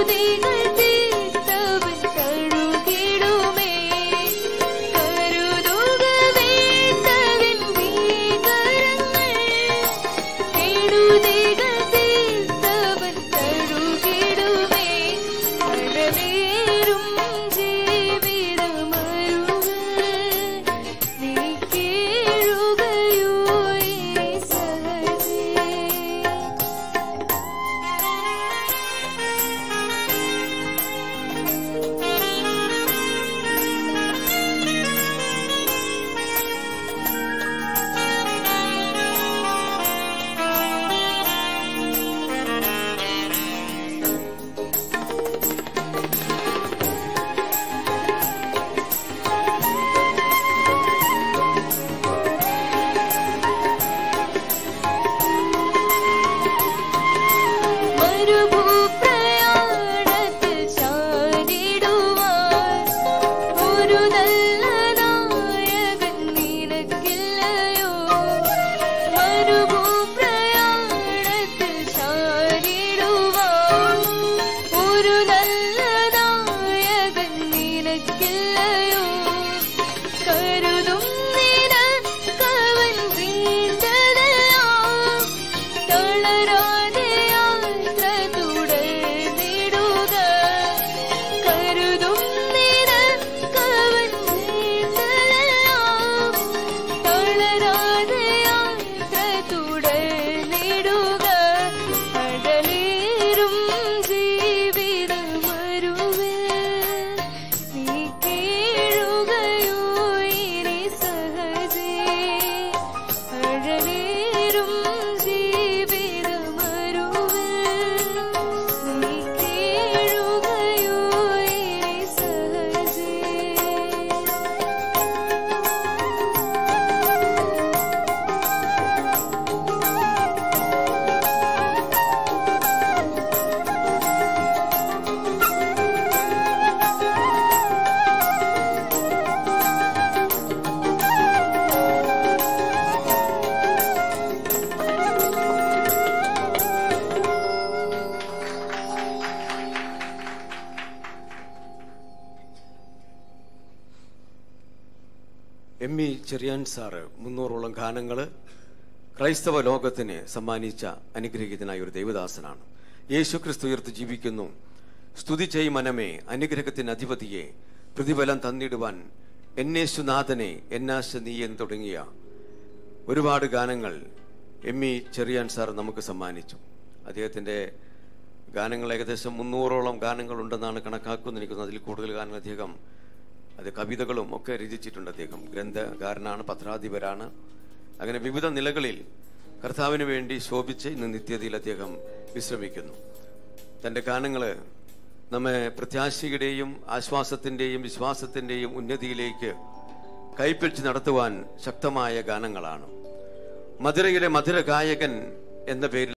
കെടുതികൾ തീർത്തവൻ കഴുകിടുമേ കരുതുക വേണ്ടവൻ ഭീകരങ്ങൾ കെടുതികൾ തീർത്തവൻ കഴുകിടുമേ മഴവേറും ജീവിതമരുവ് നീ കേഴുകയോ ഈ സഹജേ മരുഭൂപ്രയാണത്തിൽ ചാടിടുവാൻ ഒരു നല്ല നായകൻ നിനക്കില്ലയോ മരുഭൂപ്രയാണത്തിൽ ചാടിടുവാൻ ഒരു നല്ല നായകൻ നിനക്കില്ലയോ കരുതും നിനക്കവൻ വീണ്ടതെല്ലാം തളരാതെ യാത്ര തുടർന്നിടുക കരുതും നിനക്കവൻ വീണ്ടതെല്ലാം തളരാതെ യാത്ര തുടർന്നിടുക കടലേറും ജീവിതമരുവിൽ നീ കേഴുകയോ ഇനി സഹജേ അഴലേറും ജീവിതമരുവിൽ നീ കേഴുകയോ ഇനി സഹജേ എം ഇ ചെറിയാൻ സാറ് മുന്നൂറോളം ഗാനങ്ങൾ ക്രൈസ്തവ ലോകത്തിന് സമ്മാനിച്ച അനുഗ്രഹീതനായ ഒരു ദൈവദാസനാണ് യേശു ക്രിസ്തു ഉയർത്ത് ജീവിക്കുന്നു സ്തുതി ചെയ് മനമേ അനുഗ്രഹത്തിന് അധിപതിയെ പ്രതിഫലം തന്നിടുവാൻ എന്നേശുനാഥനെ എന്നാശ നീയൻ തുടങ്ങിയ ഒരുപാട് ഗാനങ്ങൾ എം ഇ ചെറിയാൻ സാർ നമുക്ക് സമ്മാനിച്ചു അദ്ദേഹത്തിന്റെ ഗാനങ്ങൾ ഏകദേശം മുന്നൂറോളം ഗാനങ്ങളുണ്ടെന്നാണ് കണക്കാക്കുന്നത് എനിക്ക് തോന്നുന്നു അതിൽ കൂടുതൽ ഗാനങ്ങൾ അദ്ദേഹം അത് കവിതകളും ഒക്കെ രചിച്ചിട്ടുണ്ട് അദ്ദേഹം ഗ്രന്ഥകാരനാണ് പത്രാധിപരാണ് അങ്ങനെ വിവിധ നിലകളിൽ കർത്താവിന് വേണ്ടി ശോഭിച്ച് ഇന്ന് നിത്യതയിൽ അദ്ദേഹം വിശ്രമിക്കുന്നു തന്റെ ഗാനങ്ങള് നമ്മെ പ്രത്യാശയുടെയും ആശ്വാസത്തിന്റെയും വിശ്വാസത്തിന്റെയും ഉന്നതിയിലേക്ക് കൈപ്പിടിച്ച് നടത്തുവാൻ ശക്തമായ ഗാനങ്ങളാണ് മധുരയിലെ മധുര ഗായകൻ എന്ന പേരിൽ